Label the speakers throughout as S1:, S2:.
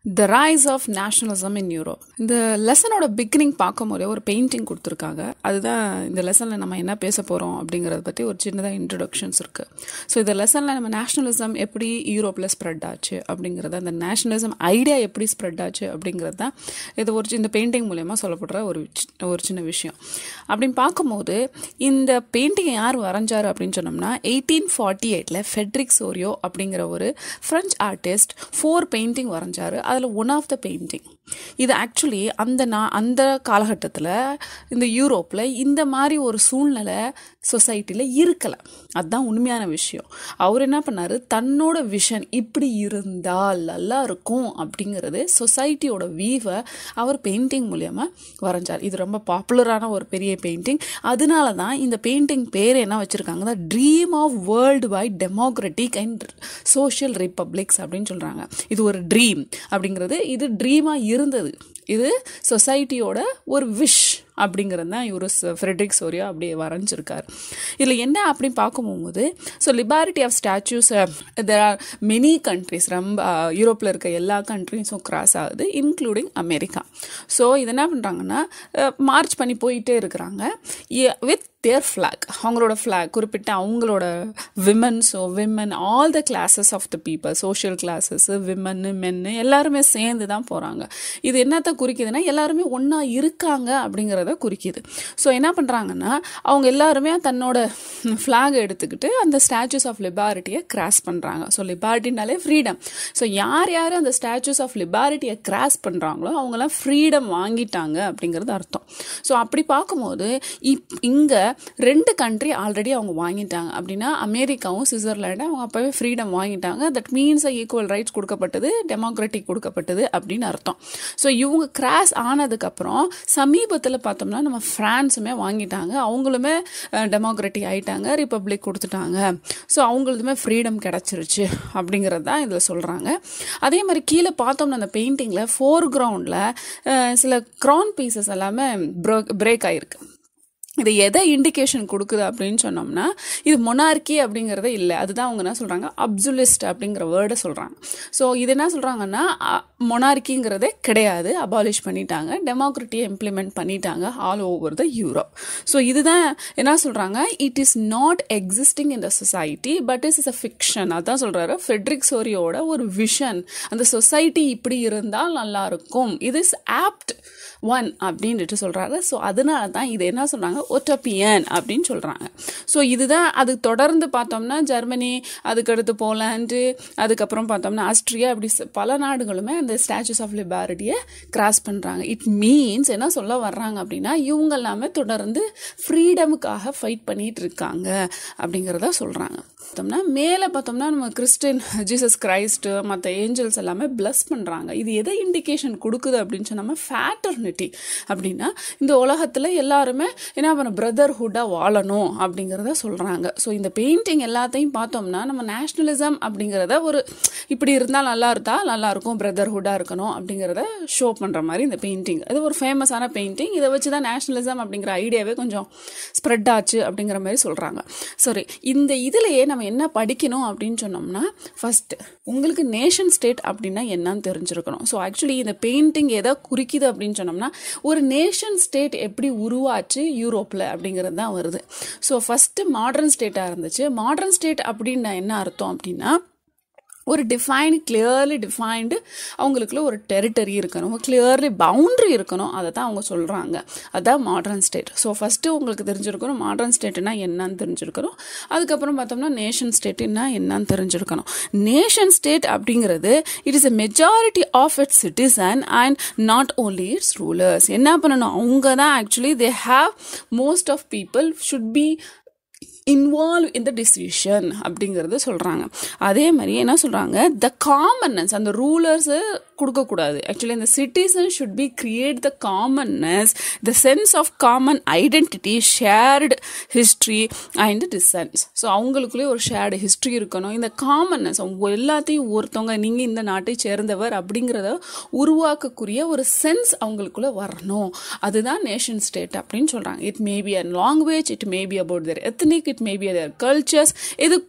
S1: the rise of nationalism in Europe இந்த லெசனோட beginning பார்க்கும்போதே ஒரு பெயிண்டிங் கொடுத்துருக்காங்க அதுதான் இந்த லெசனில் நம்ம என்ன பேச போகிறோம் அப்படிங்கிறத பற்றி ஒரு சின்னதாக இன்ட்ரடக்ஷன்ஸ் இருக்குது ஸோ இந்த லெசனில் நம்ம நேஷனலிசம் எப்படி யூரோப்பில் ஸ்ப்ரெட் ஆச்சு அப்படிங்கிறத அந்த நேஷனலிசம் ஐடியா எப்படி ஸ்ப்ரெட் ஆச்சு அப்படிங்கிறது தான் இது ஒரு இந்த பெயிண்டிங் மூலயமா சொல்லப்படுற ஒரு சி- ஒரு சின்ன விஷயம் அப்படின்னு பார்க்கும்போது இந்த பெயிண்டிங்கை யார் வரைஞ்சாரு அப்படின்னு சொன்னோம்னா எயிட்டீன் ஃபார்ட்டி எயிட்டில் ஃபெட்ரிக் சோரியோ அப்படிங்கிற ஒரு ஃப்ரெஞ்ச் ஆர்டிஸ்ட் ஃபோர் பெயிண்டிங் வரைஞ்சாரு அதில் ஒன் ஆஃப் த பெயிண்டிங் இது ஆக்சுவலி அந்த நான் அந்த காலகட்டத்தில் இந்த யூரோப்பில் இந்த மாதிரி ஒரு சூழ்நிலை சொசைட்டியில் இருக்கலை அதுதான் உண்மையான விஷயம் அவர் என்ன பண்ணாரு தன்னோட விஷன் இப்படி இருந்தால் நல்லா இருக்கும் அப்படிங்கிறது சொசைட்டியோட வீவை அவர் பெயிண்டிங் மூலியமா வரைஞ்சார் இது ரொம்ப பாப்புலரான ஒரு பெரிய பெயிண்டிங் அதனால தான் இந்த பெயிண்டிங் பேர் என்ன வச்சுருக்காங்க dream of world wide democratic and social republics அப்படின்னு சொல்கிறாங்க இது ஒரு ட்ரீம் அப்படிங்கிறது இது ட்ரீமாக இருந்தது இது சொசைட்டியோட ஒரு விஷ் அப்படிங்கிறது தான் இவர் ஃப்ரெட்ரிக் சோரியா அப்படியே வரைஞ்சிருக்கார் இதில் என்ன அப்படின்னு பார்க்கும்போது so liberty of statues there are many countries ரொம்ப யூரோப்பில் இருக்க எல்லா கண்ட்ரிஸும் கிராஸ் ஆகுது இன்க்ளூடிங் அமெரிக்கா ஸோ இது என்ன பண்ணுறாங்கன்னா மார்ச் பண்ணி போயிட்டே இருக்கிறாங்க வித் தேர் ஃப்ளாக் அவங்களோட ஃப்ளாக் குறிப்பிட்ட அவங்களோட விமன்ஸோ women all the classes of the people social classes விமன்னு மென்னு எல்லாருமே சேர்ந்து தான் போகிறாங்க இது என்னத்தை குறிக்குதுன்னா எல்லாருமே ஒன்றா இருக்காங்க அப்படிங்கிறத குறிக்குது ஸோ என்ன பண்ணுறாங்கன்னா அவங்க எல்லாருமே தன்னோட ஃப்ளாக் எடுத்துக்கிட்டு அந்த ஸ்டாச்சூஸ் ஆஃப் லிபாரிட்டியை கிராஸ் பண்ணுறாங்க ஸோ லிபாரிட்டினாலே ஃப்ரீடம் ஸோ யார் யார் அந்த ஸ்டாச்சூஸ் ஆஃப் லிபாரிட்டியை கிராஸ் பண்ணுறாங்களோ அவங்களாம் ஃப்ரீடம் வாங்கிட்டாங்க அப்படிங்கிறது அர்த்தம் ஸோ அப்படி பார்க்கும்போது இப் இங்கே ரெண்டு கண்ட்ரி ஆல்ரெடி அவங்க வாங்கிட்டாங்க அப்படின்னா அமெரிக்காவும் சுவிட்சர்லாண்டும் அவங்க அப்போவே ஃப்ரீடம் வாங்கிட்டாங்க தட் மீன்ஸ் ஈக்குவல் ரைட்ஸ் கொடுக்கப்பட்டது டெமோக்ராட்டிக் கொடுக்கப்பட்டது அப்படின்னு அர்த்தம் ஸோ இவங்க கிராஸ் ஆனதுக்கப்புறம் சமீபத்தில் பார்த்தோம்னா நம்ம ஃப்ரான்ஸுமே வாங்கிட்டாங்க அவங்களுமே டெமோக்ராட்டிக் ஆயிட்டாங்க ரிப்பப்ளிக் கொடுத்துட்டாங்க ஸோ அவங்களுதுமே ஃப்ரீடம் கிடச்சிருச்சு அப்படிங்கிறது தான் இதில் சொல்கிறாங்க அதே மாதிரி கீழே பார்த்தோம்னா அந்த பெயிண்டிங்கில் ஃபோர் கிரவுண்டில் சில க்ரௌன் பீசஸ் எல்லாமே பிரேக் ஆயிருக்கு இது எதை இண்டிகேஷன் கொடுக்குது அப்படின்னு சொன்னோம்னா இது மொனார்கி அப்படிங்கிறதே இல்லை அதுதான் அவங்க என்ன சொல்கிறாங்க அப்சுலிஸ்ட் அப்படிங்கிற வேர்டை சொல்கிறாங்க ஸோ இது என்ன சொல்கிறாங்கன்னா மொனார்கிங்கிறதே கிடையாது அபாலிஷ் பண்ணிட்டாங்க டெமோக்ரட்டியை இம்ப்ளிமெண்ட் பண்ணிட்டாங்க all over the Europe so இதுதான் என்ன சொல்கிறாங்க it is not existing in the society but is is a fiction அதான் சொல்கிறாரு ஃபெட்ரிக் சோரியோட ஒரு விஷன் அந்த சொசைட்டி இப்படி இருந்தால் நல்லா இருக்கும் இது இஸ் ஆப்ட் ஒன் அப்படின்ட்டு சொல்கிறாங்க ஸோ அதனால தான் இது என்ன சொல்கிறாங்க ஒட்டோப்பியன் அப்படின்னு சொல்கிறாங்க ஸோ இதுதான் அது தொடர்ந்து பார்த்தோம்னா ஜெர்மனி அதுக்கடுத்து போலாண்டு அதுக்கப்புறம் பார்த்தோம்னா ஆஸ்ட்ரியா அப்படி ச- பல நாடுகளுமே அந்த ஸ்டாச்சூஸ் ஆஃப் லிபாரிட்டியை கிராஸ் பண்ணுறாங்க இட் மீன்ஸ் என்ன சொல்ல வர்றாங்க அப்படின்னா இவங்க எல்லாமே தொடர்ந்து ஃப்ரீடமுக்காக ஃபைட் பண்ணிட்டு இருக்காங்க அப்படிங்கிறத சொல்கிறாங்க பார்த்தோம்னா மேலே பார்த்தோம்னா நம்ம கிறிஸ்டின் ஜீசஸ் கிரைஸ்ட் மற்ற ஏஞ்சல்ஸ் எல்லாமே பிளஸ் பண்ணுறாங்க இது எதை இண்டிகேஷன் கொடுக்குது அப்படின்னு சொன்னோம்னா ஃபேட்டர்னிட்டி அப்படின்னா இந்த உலகத்தில் எல்லாருமே என்ன பண்ண பிரதர்ஹுட்டாக வாழணும் அப்படிங்கிறத சொல்கிறாங்க ஸோ இந்த பெயிண்டிங் எல்லாத்தையும் பார்த்தோம்னா நம்ம நேஷ்னலிசம் அப்படிங்கிறத ஒரு இப்படி இருந்தால் நல்லா இருந்தா நல்லா இருக்கும் பிரதர்ஹுட்டாக இருக்கணும் அப்படிங்கிறத ஷோ பண்ணுற மாதிரி இந்த பெயிண்டிங் அது ஒரு ஃபேமஸான பெயிண்டிங் இதை வச்சு தான் நேஷ்னலிசம் அப்படிங்கிற ஐடியாவே கொஞ்சம் ஸ்ப்ரெட் ஆச்சு அப்படிங்கிற மாதிரி சொல்கிறாங்க சரி இந்த இதுலயே நம்ம என்ன படிக்கணும் அப்படின்னு சொன்னோம்னா ஃபர்ஸ்ட் உங்களுக்கு நேஷன் ஸ்டேட் அப்படின்னா என்னன்னு தெரிஞ்சிருக்கணும் ஸோ ஆக்சுவலி இந்த பெயிண்டிங் எதை குறிக்குது அப்படின்னு சொன்னோம்னா ஒரு நேஷன் ஸ்டேட் எப்படி உருவாச்சு யூரோப்பில் அப்படிங்கிறது தான் வருது ஸோ ஃபஸ்ட்டு மாடர்ன் ஸ்டேட்டாக இருந்துச்சு மாடர்ன் ஸ்டேட் அப்படின்னா என்ன அர்த்தம் அப்படின்னா ஒரு டிஃபைன் கிளியர்லி டிஃபைன்டு அவங்களுக்குள்ள ஒரு டெரிட்டரி இருக்கணும் கிளியர்லி பவுண்ட்ரி இருக்கணும் அதை தான் அவங்க சொல்கிறாங்க அதான் மாடர்ன் ஸ்டேட் ஸோ ஃபஸ்ட்டு உங்களுக்கு தெரிஞ்சிருக்கணும் மாடர்ன் ஸ்டேட்னா என்னன்னு தெரிஞ்சிருக்கணும் அதுக்கப்புறம் பார்த்தோம்னா நேஷன் ஸ்டேட்னா என்னன்னு தெரிஞ்சிருக்கணும் நேஷன் ஸ்டேட் அப்படிங்கிறது it is a majority of its citizen and not only its rulers என்ன பண்ணணும் அவங்க தான் actually they have most of people should be involve in the decision அப்படிங்கிறது சொல்கிறாங்க அதே மாதிரி என்ன சொல்கிறாங்க த காமன்னஸ் அந்த ரூலர்ஸு கொடுக்கக்கூடாது ஆக்சுவலி இந்த citizen should be create the commonness the sense of common identity shared history and traditions so அவங்களுக்குள்ளே ஒரு ஷேர்டு ஹிஸ்ட்ரி இருக்கணும் இந்த காமன்னஸ் அவங்க எல்லாத்தையும் ஒருத்தவங்க நீங்கள் இந்த நாட்டை சேர்ந்தவர் அப்படிங்கிறத உருவாக்கக்கூடிய ஒரு சென்ஸ் அவங்களுக்குள்ள வரணும் அதுதான் நேஷன் ஸ்டேட் அப்படின்னு சொல்கிறாங்க it may be a language it may be about their ethnic it may be their cultures இது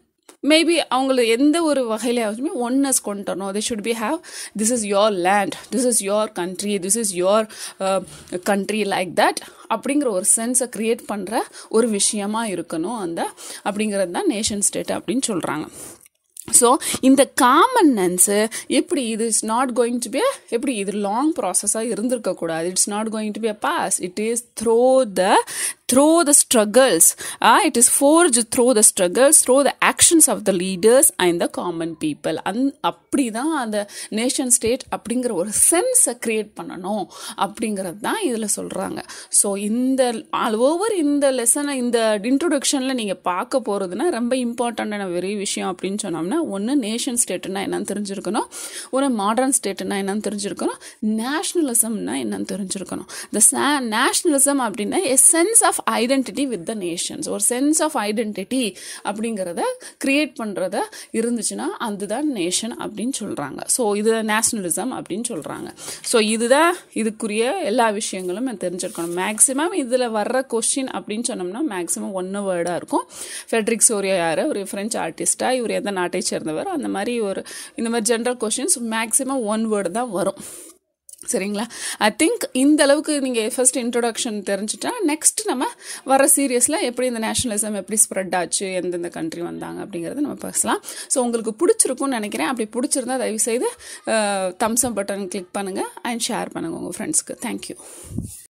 S1: மேபி அவங்கள எந்த ஒரு வகையிலாச்சுமே ஒன்னஸ் கொண்டு வரணும் they should be have this is your land this is your country this is your country like that அப்படிங்கிற ஒரு சென்ஸை create பண்ணுற ஒரு விஷயமா இருக்கணும் அந்த அப்படிங்கிறது தான் நேஷன் ஸ்டேட் அப்படின்னு சொல்கிறாங்க ஸோ இந்த காமன்னன்ஸு எப்படி இது is not going to be எப்படி இது லாங் ப்ராசஸாக இருந்திருக்கக்கூடாது it's not going to be a pass it is through the through the struggles it is forge through the struggles through the actions of the leaders and the common people அந் அப்படி தான் அந்த nation state அப்படிங்கிற ஒரு சென்ஸை create பண்ணணும் அப்படிங்கிறது தான் இதில் சொல்கிறாங்க ஸோ இந்த ஆல் ஓவர் இந்த லெசனை இந்த இன்ட்ரொடக்ஷனில் நீங்கள் பார்க்க போகிறதுனா ரொம்ப இம்பார்ட்டண்ட்டான வெரி விஷயம் அப்படின்னு சொன்னோம்னா ஒன்று நேஷன் ஸ்டேட்டுனா என்னன்னு தெரிஞ்சிருக்கணும் ஒரு மாடர்ன் ஸ்டேட்டுனா என்னன்னு தெரிஞ்சிருக்கணும் நேஷ்னலிசம்னா என்னன்னு தெரிஞ்சிருக்கணும் இந்த நேஷ்னலிசம் அப்படின்னா a sense of identity with the nations ஒரு சென்ஸ் ஆஃப் ஐடென்டிட்டி அப்படிங்கிறத கிரியேட் பண்ணுறத இருந்துச்சுன்னா அதுதான் நேஷன் அப்படின்னு சொல்கிறாங்க ஸோ இது நேஷ்னலிசம் அப்படின்னு சொல்கிறாங்க ஸோ இதுதான் இதுக்குரிய எல்லா விஷயங்களும் தெரிஞ்சிருக்கணும் மேக்ஸிமம் இதில் வர்ற கொஸ்டின் அப்படின்னு சொன்னோம்னா மேக்ஸிமம் ஒன்று வேர்டாக இருக்கும் ஃபெட்ரிக் சோரியா யார் ஒரு ஃப்ரெஞ்ச் ஆர்டிஸ்டாக இவர் எந்த நாட்டை சேர்ந்தவர் அந்த மாதிரி ஒரு இந்த மாதிரி general questions maximum one word தான் வரும் சரிங்களா ஐ திங்க் இந்த அளவுக்கு நீங்கள் ஃபர்ஸ்ட் இன்ட்ரொடக்ஷன் தெரிஞ்சுட்டா நெக்ஸ்ட் நம்ம வர சீரியஸில் எப்படி இந்த நேஷனலிசம் எப்படி ஸ்ப்ரெட் ஆச்சு எந்தெந்த கண்ட்ரி வந்தாங்க அப்படிங்கிறத நம்ம பேசலாம் ஸோ உங்களுக்கு பிடிச்சிருக்கும்னு நினைக்கிறேன் அப்படி பிடிச்சிருந்தா தயவுசெய்து தம்ஸ் அப் பட்டன் கிளிக் பண்ணுங்கள் அண்ட் ஷேர் பண்ணுங்கள் உங்கள் ஃப்ரெண்ட்ஸ்க்கு தேங்க்யூ